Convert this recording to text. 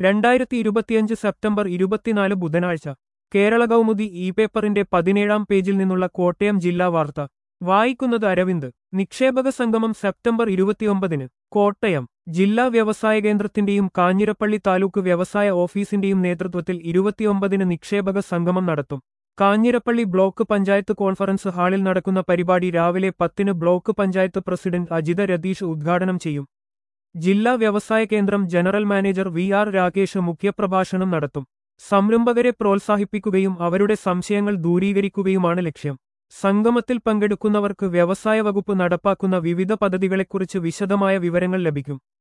രണ്ടായിരത്തി ഇരുപത്തിയഞ്ച് സെപ്റ്റംബർ ഇരുപത്തിനാല് ബുധനാഴ്ച കേരള കൗമുദി ഇ പേപ്പറിന്റെ പതിനേഴാം പേജിൽ നിന്നുള്ള കോട്ടയം ജില്ലാ വാർത്ത വായിക്കുന്നത് അരവിന്ദ് നിക്ഷേപക സംഗമം സെപ്റ്റംബർ ഇരുപത്തിയൊമ്പതിന് കോട്ടയം ജില്ലാ വ്യവസായ കേന്ദ്രത്തിന്റെയും കാഞ്ഞിരപ്പള്ളി താലൂക്ക് വ്യവസായ ഓഫീസിന്റെയും നേതൃത്വത്തിൽ ഇരുപത്തിയൊമ്പതിന് നിക്ഷേപക സംഗമം നടത്തും കാഞ്ഞിരപ്പള്ളി ബ്ലോക്ക് പഞ്ചായത്ത് കോൺഫറൻസ് ഹാളിൽ നടക്കുന്ന പരിപാടി രാവിലെ പത്തിന് ബ്ലോക്ക് പഞ്ചായത്ത് പ്രസിഡന്റ് അജിത രതീഷ് ഉദ്ഘാടനം ചെയ്യും ജില്ലാ വ്യവസായ കേന്ദ്രം general manager V R Rakesh മുഖ്യപ്രഭാഷണം നടത്തും സംരംഭകരെ പ്രോത്സാഹിപ്പിക്കുകയും അവരുടെ സംശയങ്ങൾ ദൂരീകരിക്കുകയുമാണ് ലക്ഷ്യം സംഗമത്തിൽ പങ്കെടുക്കുന്നവർക്ക് വ്യവസായ വകുപ്പ് നടപ്പാക്കുന്ന വിവിധ പദ്ധതികളെക്കുറിച്ച് വിശദമായ വിവരങ്ങൾ ലഭിക്കും